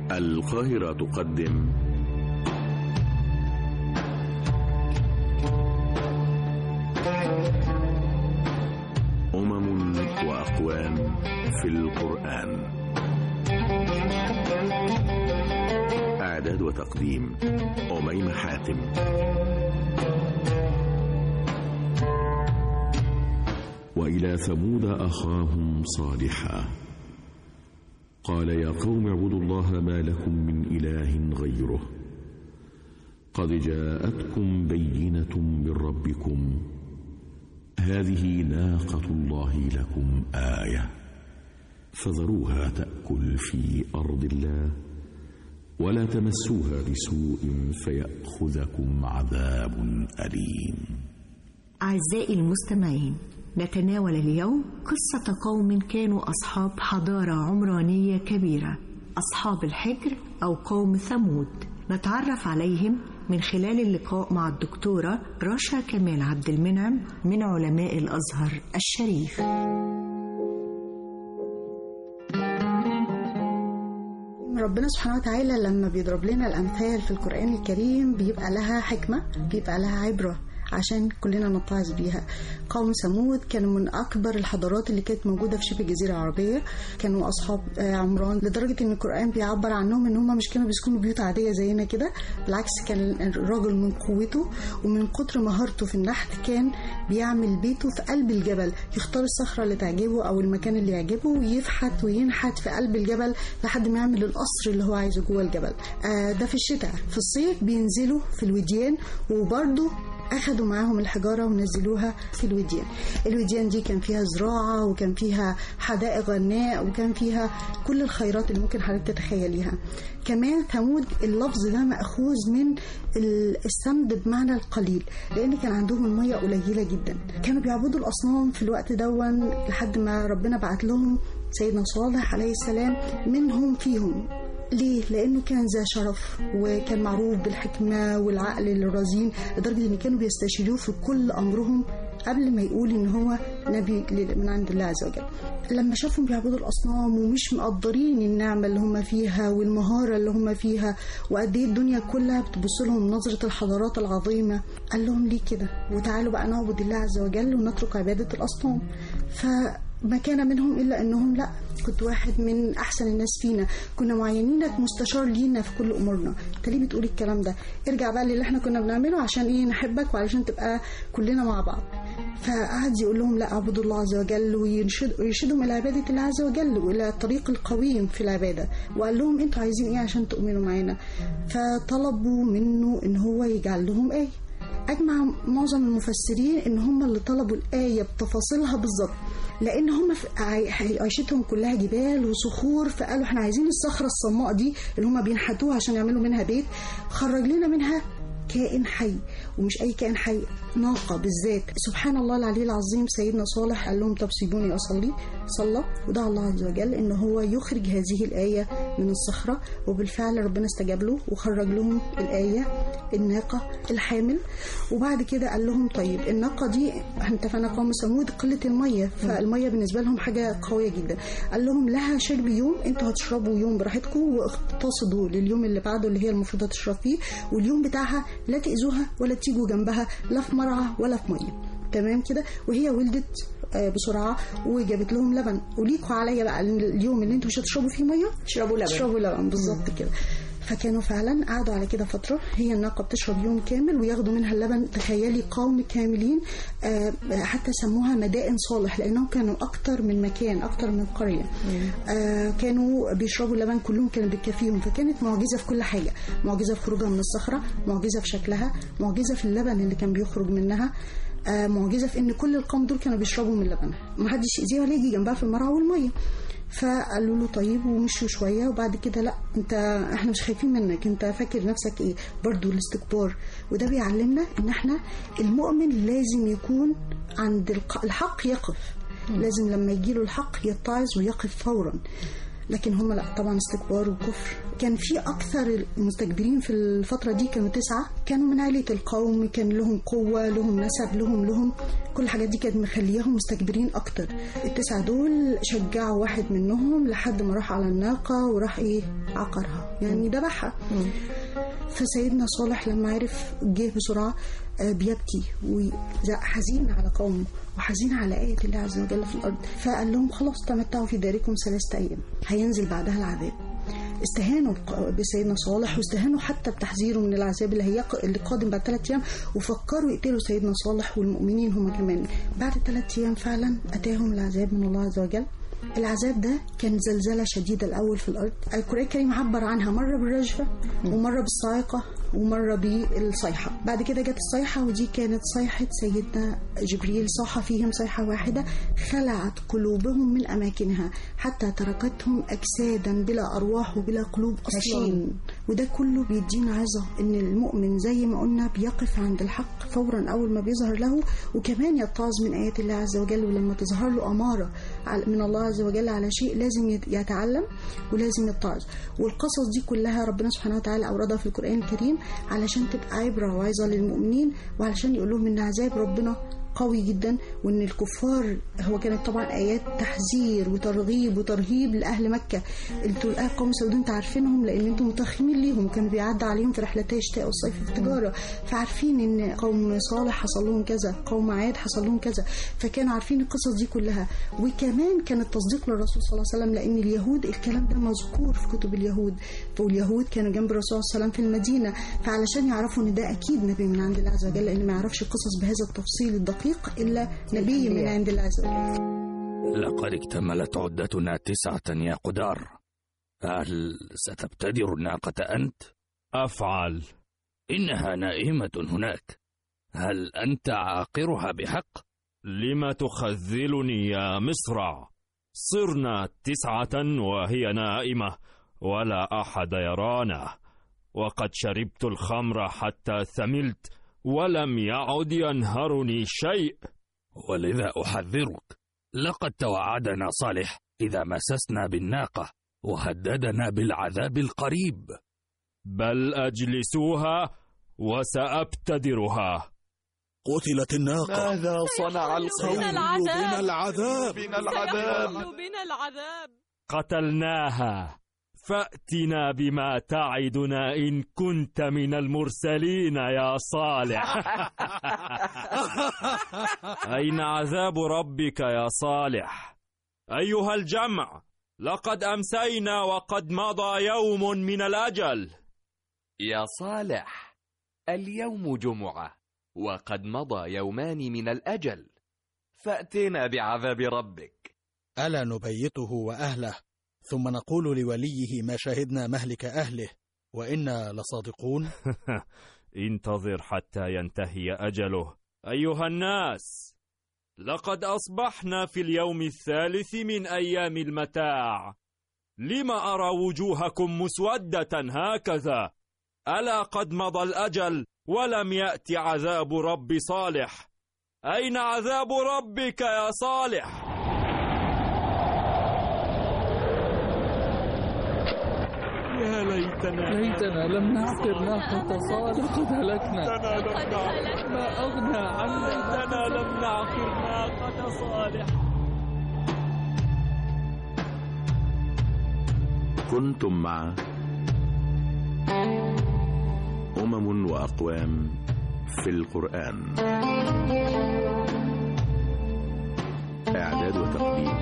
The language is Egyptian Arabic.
القاهرة تقدم أمم وأقوام في القرآن إعداد وتقديم أميمة حاتم وإلى ثمود أخاهم صالحا قال يا قوم اعبدوا الله ما لكم من إله غيره قد جاءتكم بينة من ربكم هذه ناقة الله لكم آية فذروها تأكل في أرض الله ولا تمسوها بسوء فيأخذكم عذاب أليم أعزائي المستمعين نتناول اليوم قصة قوم كانوا أصحاب حضارة عمرانية كبيرة أصحاب الحجر أو قوم ثمود نتعرف عليهم من خلال اللقاء مع الدكتورة رشا كمال عبد المنعم من علماء الأزهر الشريف ربنا سبحانه وتعالى لما بيضرب لنا الأمثال في القرآن الكريم بيبقى لها حكمة بيبقى لها عبرة عشان كلنا نتعظ بيها قوم ثمود كانوا من أكبر الحضارات اللي كانت موجودة في شبه الجزيرة العربية كانوا أصحاب عمران لدرجة إن القرآن بيعبر عنهم إن هم مش كانوا بيسكنوا بيوت عادية زينا كده بالعكس كان الراجل من قوته ومن كتر مهارته في النحت كان بيعمل بيته في قلب الجبل يختار الصخرة اللي تعجبه أو المكان اللي يعجبه ويفحت وينحت في قلب الجبل لحد ما يعمل القصر اللي هو عايزه جوه الجبل آه ده في الشتاء في الصيف بينزلوا في الوديان وبرضه أخدوا معاهم الحجارة ونزلوها في الوديان الوديان دي كان فيها زراعة وكان فيها حدائق غناء وكان فيها كل الخيرات اللي ممكن حضرتك تتخيليها كمان ثمود اللفظ ده مأخوذ من السمد بمعنى القليل لأن كان عندهم المية قليلة جدا كانوا بيعبدوا الأصنام في الوقت دون لحد ما ربنا بعت لهم سيدنا صالح عليه السلام منهم فيهم ليه؟ لأنه كان ذا شرف وكان معروف بالحكمة والعقل الرزين لدرجة إن كانوا بيستشيروه في كل أمرهم قبل ما يقول إن هو نبي من عند الله عز وجل لما شافهم بيعبدوا الأصنام ومش مقدرين النعمة اللي هم فيها والمهارة اللي هم فيها وقد إيه الدنيا كلها بتبص لهم نظرة الحضارات العظيمة قال لهم ليه كده وتعالوا بقى نعبد الله عز وجل ونترك عبادة الأصنام ف ما كان منهم إلا أنهم لا كنت واحد من أحسن الناس فينا كنا معينينك مستشار لينا في كل أمورنا أنت ليه بتقول الكلام ده ارجع بقى للي احنا كنا بنعمله عشان إيه نحبك وعشان تبقى كلنا مع بعض فقعد يقول لهم لا اعبدوا الله عز وجل ويرشدهم الى عباده الله عز وجل والى الطريق القويم في العباده وقال لهم انتوا عايزين ايه عشان تؤمنوا معانا فطلبوا منه ان هو يجعل لهم ايه اجمع معظم المفسرين ان هم اللي طلبوا الايه بتفاصيلها بالظبط لان هم عيشتهم كلها جبال وصخور فقالوا احنا عايزين الصخره الصماء دي اللي هم بينحتوها عشان يعملوا منها بيت خرج لنا منها كائن حي ومش اي كائن حي ناقه بالذات سبحان الله العلي العظيم سيدنا صالح قال لهم طب سيبوني اصلي صلى ودعا الله عز وجل ان هو يخرج هذه الايه من الصخره وبالفعل ربنا استجاب له وخرج لهم الايه الناقه الحامل وبعد كده قال لهم طيب الناقه دي اتفقنا قوم ثمود قله الميه فالميه بالنسبه لهم حاجه قويه جدا قال لهم لها شرب يوم انتوا هتشربوا يوم براحتكم واقتصدوا لليوم اللي بعده اللي هي المفروض هتشرب فيه واليوم بتاعها لا تاذوها ولا تيجوا جنبها لا في مرعى ولا في ميه تمام كده وهي ولدت بسرعه وجابت لهم لبن وليكوا عليا بقى اليوم اللي انتوا مش هتشربوا فيه ميه تشربوا لبن تشربوا لبن بالظبط كده فكانوا فعلا قعدوا على كده فترة هي الناقة بتشرب يوم كامل وياخدوا منها اللبن تخيلي قوم كاملين آه حتى سموها مدائن صالح لأنهم كانوا أكتر من مكان أكتر من قرية آه كانوا بيشربوا اللبن كلهم كانوا بيكفيهم فكانت معجزة في كل حاجة معجزة في خروجها من الصخرة معجزة في شكلها معجزة في اللبن اللي كان بيخرج منها آه معجزة في إن كل القوم دول كانوا بيشربوا من لبنها محدش يأذيها ولا يجي جنبها في المرعى والمية فقالوا له طيب ومشوا شويه وبعد كده لا انت احنا مش خايفين منك انت فاكر نفسك ايه برضو الاستكبار وده بيعلمنا ان احنا المؤمن لازم يكون عند الحق يقف لازم لما يجيله الحق يتعظ ويقف فورا لكن هم لا طبعا استكبار وكفر كان في أكثر المستكبرين في الفترة دي كانوا تسعة كانوا من عائلة القوم كان لهم قوة لهم نسب لهم لهم كل الحاجات دي كانت مخلياهم مستكبرين أكتر التسعة دول شجعوا واحد منهم لحد ما راح على الناقة وراح إيه عقرها يعني ذبحها فسيدنا صالح لما عرف جه بسرعة آه، بيبكي وحزين على قومه وحزين على آية الله عز وجل في الأرض فقال لهم خلاص تمتعوا في داركم ثلاثة أيام هينزل بعدها العذاب استهانوا بق- بسيدنا صالح واستهانوا حتى بتحذيره من العذاب اللي هي اللي قادم بعد ثلاث ايام وفكروا يقتلوا سيدنا صالح والمؤمنين هم كمان بعد ثلاث ايام فعلا اتاهم العذاب من الله عز وجل العذاب ده كان زلزلة شديدة الأول في الأرض القرآن الكريم عبر عنها مرة بالرجفة ومرة بالصاعقة ومرة بالصيحة بعد كده جت الصيحة ودي كانت صيحة سيدنا جبريل صاح فيهم صيحة واحدة خلعت قلوبهم من أماكنها حتى تركتهم أجسادا بلا أرواح وبلا قلوب أصلا هشيم. وده كله بيدينا عظة إن المؤمن زي ما قلنا بيقف عند الحق فورا أول ما بيظهر له وكمان يتعظ من آيات الله عز وجل ولما تظهر له أمارة على- من الله عز وجل على شيء لازم يت- يتعلم ولازم يتعظ والقصص دي كلها ربنا سبحانه وتعالى أوردها في القرآن الكريم علشان تبقى عبرة وعظة للمؤمنين وعلشان يقول لهم إن عذاب ربنا قوي جدا وان الكفار هو كانت طبعا ايات تحذير وترغيب وترهيب لاهل مكه انتوا آه قوم سعود انتوا عارفينهم لان انتوا متخمين ليهم كانوا بيعدى عليهم في رحلتي الشتاء والصيف في التجاره فعارفين ان قوم صالح حصل لهم كذا قوم عاد حصل لهم كذا فكانوا عارفين القصص دي كلها وكمان كان التصديق للرسول صلى الله عليه وسلم لان اليهود الكلام ده مذكور في كتب اليهود واليهود كانوا جنب الرسول صلى الله عليه وسلم في المدينه فعلشان يعرفوا ان ده اكيد نبي من عند الله عز وجل لان ما يعرفش القصص بهذا التفصيل الدقيق الا نبي من عند الله عز وجل لقد اكتملت عدتنا تسعة يا قدار هل ستبتدر الناقة أنت؟ أفعل إنها نائمة هناك هل أنت عاقرها بحق؟ لم تخذلني يا مصرع صرنا تسعة وهي نائمة ولا أحد يرانا وقد شربت الخمر حتى ثملت ولم يعد ينهرني شيء ولذا أحذرك لقد توعدنا صالح إذا مسسنا بالناقة وهددنا بالعذاب القريب بل أجلسوها وسأبتدرها قتلت الناقة ماذا صنع القوم سيحل العذاب. بنا العذاب بنا العذاب سيحل بنا العذاب قتلناها فأتنا بما تعدنا إن كنت من المرسلين يا صالح أين عذاب ربك يا صالح أيها الجمع لقد أمسينا وقد مضى يوم من الأجل يا صالح اليوم جمعة وقد مضى يومان من الأجل فأتنا بعذاب ربك ألا نبيته وأهله ثم نقول لوليه ما شهدنا مهلك أهله وإنا لصادقون انتظر حتى ينتهي أجله أيها الناس لقد أصبحنا في اليوم الثالث من أيام المتاع لم أرى وجوهكم مسودة هكذا ألا قد مضى الأجل ولم يأت عذاب رب صالح أين عذاب ربك يا صالح يا ليتنا ليتنا لم نعقر ناقة صالح لقد هلكنا لقد هلكنا ما أغنى عنا ليتنا لم نعقر ناقة صالح كنتم مع أمم وأقوام في القرآن إعداد وتقديم